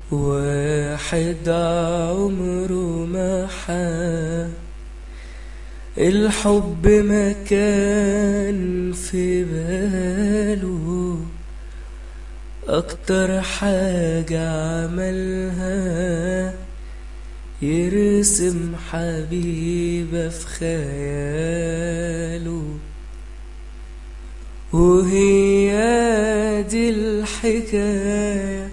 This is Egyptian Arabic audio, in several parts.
واحد عمره ما حا الحب ما كان في باله أكتر حاجة عملها يرسم حبيبة في خياله وهي دي الحكاية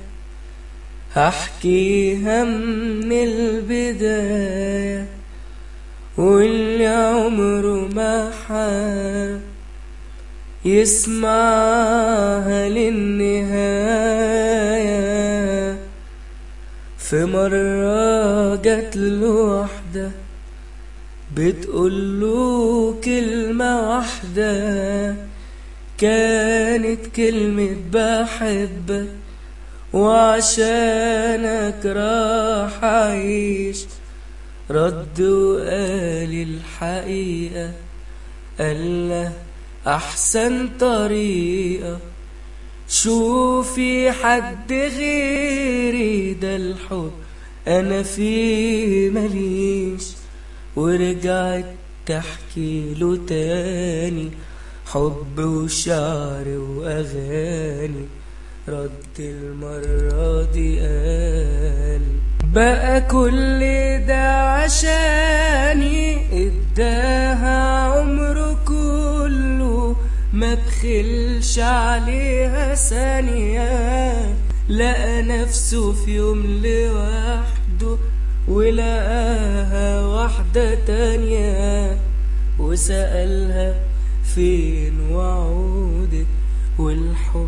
هحكيها من البداية واللي عمره ما حا يسمعها للنهاية في مرة جت له واحدة بتقوله كلمة واحدة كانت كلمة بحبك وعشانك راح أعيش رد وقال الحقيقة قال له أحسن طريقة شوفي حد غيري ده الحب أنا فيه مليش ورجعت تحكي له تاني حب وشعر وأغاني رد المرة دي قال بقى كل ده عشاني اداها عمره كله ما بخلش عليها ثانية لقى نفسه في يوم لوحده ولقاها واحدة تانية وسألها فين وعودك والحب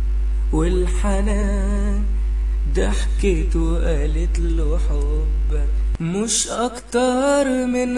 والحنان ضحكت وقالت له حبك مش اكتر من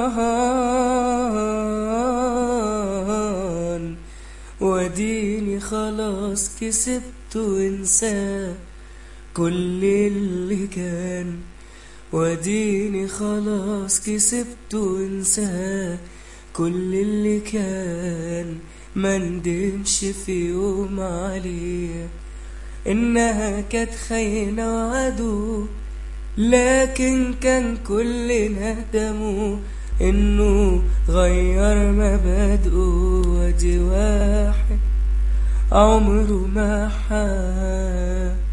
رهان وديني خلاص كسبت وانساه كل اللي كان وديني خلاص كسبت وانساه كل اللي كان ما ندمش في يوم عليه إنها كانت خاينة وعدو لكن كان كل ندمه إنه غير مبادئه ودي واحد عمره ما حاب